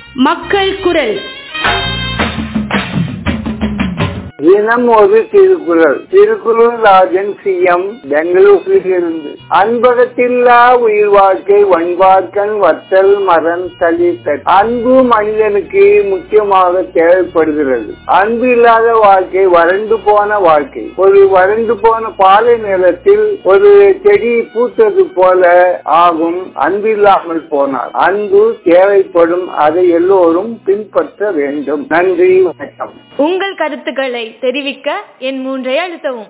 மக்கள் குரல் தினம் ஒரு திருக்குறள் திருக்குறள் ராஜன் சி எம் பெங்களூரில் இருந்து அன்பகத்தில்லா உயிர் வாழ்க்கை வன்பார்க்கன் வத்தல் மரன் தளித்தல் அன்பு மனிதனுக்கு முக்கியமாக தேவைப்படுகிறது அன்பு இல்லாத வாழ்க்கை வறண்டு போன வாழ்க்கை ஒரு வறண்டு போன பாலை நிலத்தில் ஒரு செடி பூத்தது போல ஆகும் அன்பு இல்லாமல் போனால் அன்பு தேவைப்படும் அதை எல்லோரும் பின்பற்ற வேண்டும் நன்றி வணக்கம் உங்கள் கருத்துக்களை தெரிவிக்க என் மூன்றை அழுத்தவும்